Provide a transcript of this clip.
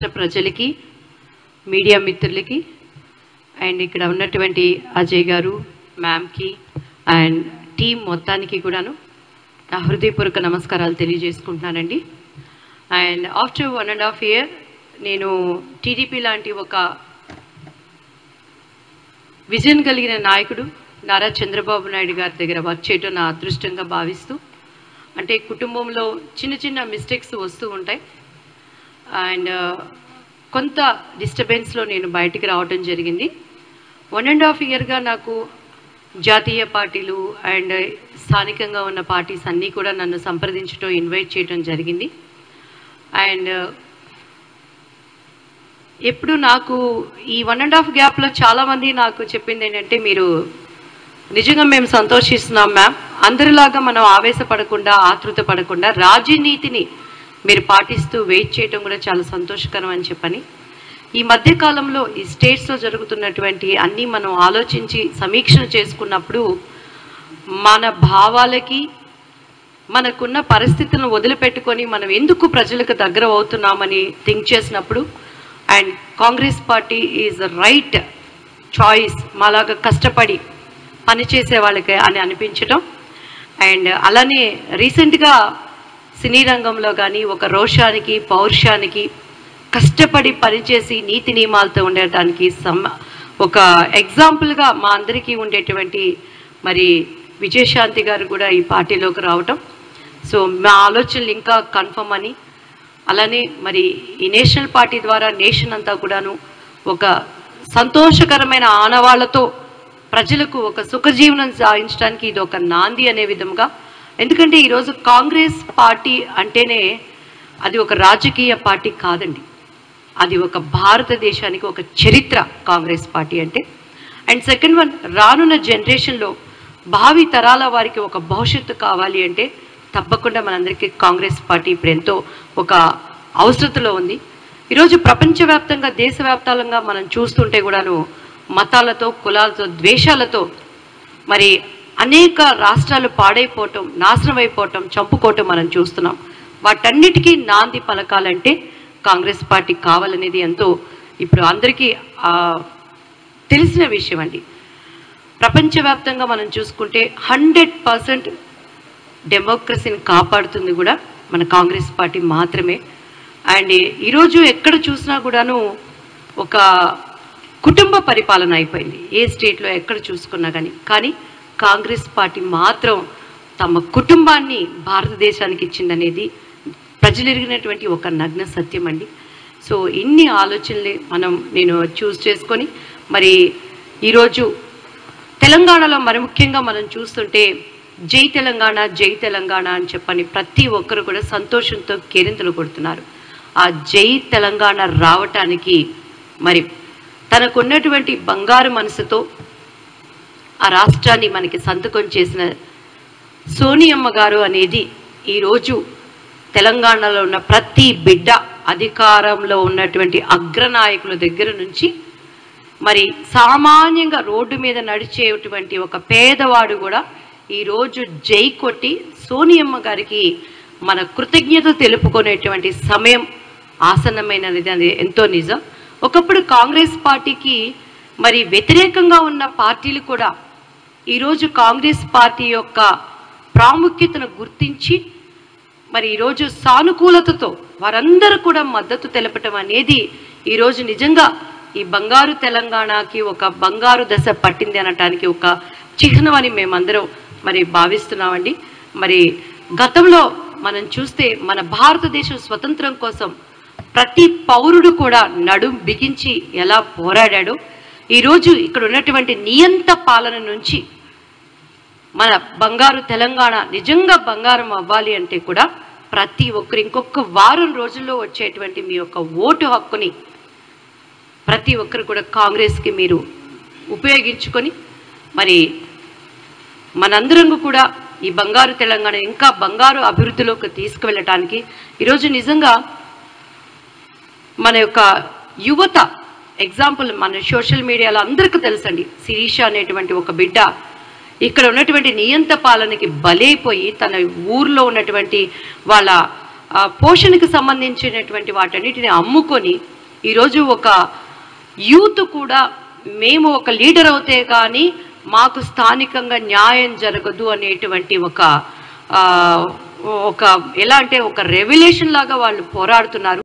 రాష్ట్ర ప్రజలకి మీడియా మిత్రులకి అండ్ ఇక్కడ ఉన్నటువంటి అజయ్ గారు మ్యామ్కి అండ్ టీం మొత్తానికి కూడాను నా హృదయపూర్వక నమస్కారాలు తెలియజేసుకుంటున్నానండి and after one and half year నేను టీడీపీ లాంటి ఒక విజన్ కలిగిన నాయకుడు నారా చంద్రబాబు నాయుడు గారి దగ్గర వర్క్ చేయడం నా అదృష్టంగా భావిస్తూ అంటే కుటుంబంలో చిన్న చిన్న మిస్టేక్స్ వస్తూ ఉంటాయి అండ్ కొంత డిస్టర్బెన్స్లో నేను బయటికి రావడం జరిగింది వన్ అండ్ హాఫ్ ఇయర్గా నాకు జాతీయ పార్టీలు అండ్ స్థానికంగా ఉన్న పార్టీస్ అన్నీ కూడా నన్ను సంప్రదించడం ఇన్వైట్ చేయడం జరిగింది అండ్ ఎప్పుడు నాకు ఈ వన్ అండ్ హాఫ్ గ్యాప్లో చాలామంది నాకు చెప్పింది ఏంటంటే మీరు నిజంగా మేము సంతోషిస్తున్నాం మ్యామ్ అందరిలాగా మనం ఆవేశపడకుండా ఆతృత పడకుండా రాజనీతిని మీరు పాటిస్తూ వెయిట్ చేయడం కూడా చాలా సంతోషకరం అని చెప్పని ఈ మధ్య కాలంలో ఈ స్టేట్స్లో జరుగుతున్నటువంటి అన్నీ మనం ఆలోచించి సమీక్షణ చేసుకున్నప్పుడు మన భావాలకి మనకున్న పరిస్థితులను వదిలిపెట్టుకొని మనం ఎందుకు ప్రజలకు దగ్గర అవుతున్నామని థింక్ చేసినప్పుడు and Congress party is right choice మాలాగా కష్టపడి పనిచేసే వాళ్ళకి అని అనిపించడం అండ్ అలానే రీసెంట్గా సినీ రంగంలో కానీ ఒక రోషానికి పౌరుషానికి కష్టపడి పనిచేసి నీతి నియమాలతో ఉండటానికి సమ్ ఒక ఎగ్జాంపుల్గా మా అందరికీ ఉండేటువంటి మరి విజయశాంతి గారు కూడా ఈ పార్టీలోకి రావటం సో మా ఆలోచనలు ఇంకా కన్ఫర్మ్ అని అలానే మరి ఈ నేషనల్ పార్టీ ద్వారా నేషన్ అంతా కూడాను ఒక సంతోషకరమైన ఆనవాళ్లతో ప్రజలకు ఒక సుఖజీవనం సాగించడానికి ఇది ఒక నాంది అనే విధంగా ఎందుకంటే ఈరోజు కాంగ్రెస్ పార్టీ అంటేనే అది ఒక రాజకీయ పార్టీ కాదండి అది ఒక భారతదేశానికి ఒక చరిత్ర కాంగ్రెస్ పార్టీ అంటే అండ్ సెకండ్ వన్ రానున్న జనరేషన్లో భావి తరాల వారికి ఒక భవిష్యత్తు కావాలి అంటే తప్పకుండా మనందరికీ కాంగ్రెస్ పార్టీ ఇప్పుడు ఎంతో ఒక అవసరతలో ఉంది ఈరోజు ప్రపంచవ్యాప్తంగా దేశవ్యాప్తంగా మనం చూస్తుంటే కూడాను మతాలతో కులాలతో ద్వేషాలతో మరి అనేక రాష్ట్రాలు పాడైపోవటం నాశనం అయిపోవటం చంపుకోవటం మనం చూస్తున్నాం వాటన్నిటికీ నాంది పలకాలంటే కాంగ్రెస్ పార్టీ కావాలనేది ఎంతో ఇప్పుడు అందరికీ ఆ, తెలిసిన విషయం అండి ప్రపంచవ్యాప్తంగా మనం చూసుకుంటే హండ్రెడ్ పర్సెంట్ డెమోక్రసీని కాపాడుతుంది కూడా మన కాంగ్రెస్ పార్టీ మాత్రమే అండ్ ఈరోజు ఎక్కడ చూసినా కూడాను ఒక కుటుంబ పరిపాలన అయిపోయింది ఏ స్టేట్లో ఎక్కడ చూసుకున్నా కానీ కానీ కాంగ్రెస్ పార్టీ మాత్రం తమ కుటుంబాన్ని భారతదేశానికి ఇచ్చిందనేది ప్రజలు ఎరిగినటువంటి ఒక నగ్న సత్యం అండి సో ఇన్ని ఆలోచనలు మనం నేను చూస్ చేసుకొని మరి ఈరోజు తెలంగాణలో మరి ముఖ్యంగా మనం చూస్తుంటే జై తెలంగాణ జై తెలంగాణ అని చెప్పని ప్రతి ఒక్కరు కూడా సంతోషంతో కేరింతలు కొడుతున్నారు ఆ జై తెలంగాణ రావటానికి మరి తనకున్నటువంటి బంగారు మనసుతో ఆ రాష్ట్రాన్ని మనకి సంతకం చేసిన సోనియమ్మ గారు అనేది ఈరోజు తెలంగాణలో ఉన్న ప్రతి బిడ్డ అధికారంలో ఉన్నటువంటి అగ్రనాయకుల దగ్గర నుంచి మరి సామాన్యంగా రోడ్డు మీద నడిచేటువంటి ఒక పేదవాడు కూడా ఈరోజు జై కొట్టి సోనియమ్మ గారికి మన కృతజ్ఞత తెలుపుకునేటువంటి సమయం ఆసన్నమైనది అది ఎంతో నిజం ఒకప్పుడు కాంగ్రెస్ పార్టీకి మరి వ్యతిరేకంగా ఉన్న పార్టీలు కూడా ఈరోజు కాంగ్రెస్ పార్టీ యొక్క ప్రాముఖ్యతను గుర్తించి మరి ఈరోజు సానుకూలతతో వారందరూ కూడా మద్దతు తెలపటం అనేది ఈరోజు నిజంగా ఈ బంగారు తెలంగాణకి ఒక బంగారు దశ పట్టింది అనటానికి ఒక చిహ్నం అని మేమందరం మరి భావిస్తున్నామండి మరి గతంలో మనం చూస్తే మన భారతదేశం స్వతంత్రం కోసం ప్రతి పౌరుడు కూడా నడుం బిగించి ఎలా పోరాడాడో ఈరోజు ఇక్కడ ఉన్నటువంటి నియంత పాలన నుంచి మన బంగారు తెలంగాణ నిజంగా బంగారం అవ్వాలి అంటే కూడా ప్రతి ఒక్కరు ఇంకొక వారం రోజుల్లో వచ్చేటువంటి మీ యొక్క ఓటు హక్కుని ప్రతి ఒక్కరు కూడా కాంగ్రెస్కి మీరు ఉపయోగించుకొని మరి మనందరం కూడా ఈ బంగారు తెలంగాణ ఇంకా బంగారు అభివృద్ధిలోకి తీసుకువెళ్ళటానికి ఈరోజు నిజంగా మన యొక్క యువత ఎగ్జాంపుల్ మన సోషల్ మీడియాలో అందరికీ తెలుసండి శిరీష అనేటువంటి ఒక బిడ్డ ఇక్కడ ఉన్నటువంటి నియంత పాలనకి బలైపోయి తన ఊర్లో ఉన్నటువంటి వాళ్ళ ఆ, పోషణకు సంబంధించినటువంటి వాటన్నిటిని అమ్ముకొని ఈరోజు ఒక యూత్ కూడా మేము ఒక లీడర్ అవుతే కానీ మాకు స్థానికంగా న్యాయం జరగదు అనేటువంటి ఒక ఆ, ఒక ఎలా అంటే ఒక రెవల్యూషన్ లాగా వాళ్ళు పోరాడుతున్నారు